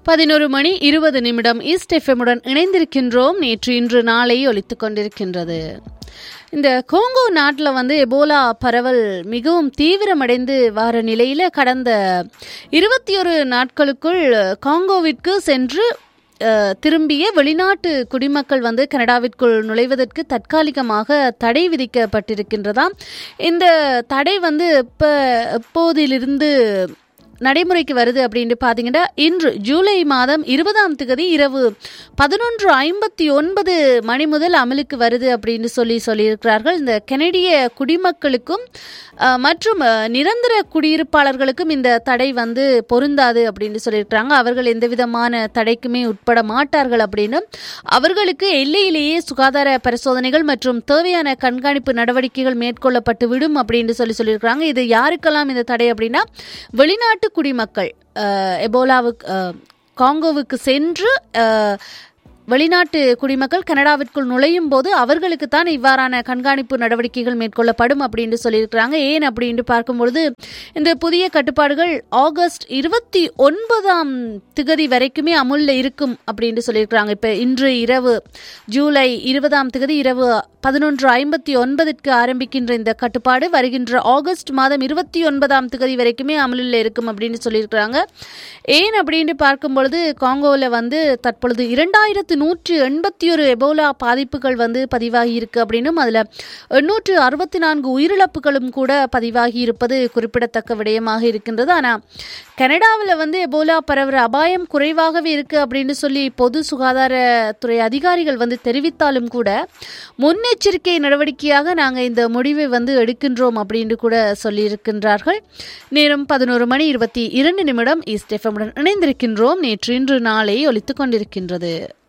பதினொரு மணி இருபது நிமிடம் ஈஸ்ட் எஃப்எம்முடன் இணைந்திருக்கின்றோம் நேற்று இன்று நாளை ஒலித்துக் கொண்டிருக்கின்றது இந்த கோங்கோ நாட்டில் வந்து எபோலா பரவல் மிகவும் தீவிரமடைந்து வார நிலையில் கடந்த இருபத்தி ஒரு நாட்களுக்குள் காங்கோவிற்கு சென்று அஹ், திரும்பிய வெளிநாட்டு குடிமக்கள் வந்து கனடாவிற்குள் நுழைவதற்கு தற்காலிகமாக தடை விதிக்கப்பட்டிருக்கின்றதாம் இந்த தடை வந்து இப்போ எப்போதிலிருந்து நடைமுறைக்கு வருது அப்படின்னு பார்த்தீங்கன்னா இன்று ஜூலை மாதம் இருபதாம் தேதி இரவு பதினொன்று ஐம்பத்தி ஒன்பது மணி முதல் அமலுக்கு வருது அப்படின்னு சொல்லி சொல்லியிருக்கிறார்கள் இந்த கெனடிய குடிமக்களுக்கும் அஹ், மற்றும் அஹ், நிரந்தர குடியிருப்பாளர்களுக்கும் இந்த தடை வந்து பொருந்தாது அப்படின்னு சொல்லியிருக்கிறாங்க அவர்கள் எந்த விதமான தடைக்குமே உட்பட மாட்டார்கள் அப்படின்னு அவர்களுக்கு எல்லையிலேயே சுகாதார பரிசோதனைகள் மற்றும் தேவையான கண்காணிப்பு நடவடிக்கைகள் மேற்கொள்ளப்பட்டு விடும் அப்படின்னு சொல்லி சொல்லியிருக்கிறாங்க இது யாருக்கெல்லாம் இந்த தடை அப்படின்னா வெளிநாட்டு குடிமக்கள் அஹ், எபோலாவுக்கு அஹ், காங்கோவுக்கு சென்று அஹ், வெளிநாட்டு குடிமக்கள் கனடாவிற்குள் நுழையும் போது அவர்களுக்கு தான் இவ்வாறான கண்காணிப்பு நடவடிக்கைகள் மேற்கொள்ளப்படும் அப்படின்னு சொல்லியிருக்கிறாங்க ஏன் அப்படின்னு பார்க்கும்பொழுது இந்த புதிய கட்டுப்பாடுகள் ஆகஸ்ட் இருபத்தி ஒன்பதாம் திகதி வரைக்குமே அமுல்ல இருக்கும் அப்படின்னு சொல்லியிருக்கிறாங்க இப்போ இன்று இரவு ஜூலை இருபதாம் திகதி இரவு பதினொன்று ஐம்பத்தி ஒன்பதுக்கு ஆரம்பிக்கின்ற இந்த கட்டுப்பாடு வருகின்ற ஆகஸ்ட் மாதம் இருபத்தி ஒன்பதாம் திகதி வரைக்குமே அமலில் இருக்கும் அப்படின்னு சொல்லியிருக்கிறாங்க ஏன் அப்படின்னு பார்க்கும் பொழுது காங்கோவில் வந்து தற்பொழுது இரண்டாயிரத்து நூற்று எண்பத்தி ஒரு எபோலா பாதிப்புகள் வந்து பதிவாகி இருக்கு அப்படின்னும் அதில் எண்ணூற்று அறுபத்தி நான்கு உயிரிழப்புகளும் கூட பதிவாகி இருப்பது குறிப்பிடத்தக்க விடயமாக இருக்கின்றது ஆனால் கனடாவில் வந்து எபோலா பரவுற அபாயம் குறைவாகவே இருக்கு அப்படின்னு சொல்லி பொது சுகாதாரத்துறை அதிகாரிகள் வந்து தெரிவித்தாலும் கூட முன்னெச்சரிக்கை நடவடிக்கையாக நாங்கள் இந்த முடிவை வந்து எடுக்கின்றோம் அப்படின்னு கூட சொல்லியிருக்கின்றார்கள் நேரம் பதினோரு மணி இருபத்தி இரண்டு நிமிடம் ஈஸ்ட் எஃப்எம்முடன் இணைந்திருக்கின்றோம் நேற்று இன்று நாளை ஒலித்துக் கொண்டிருக்கின்றது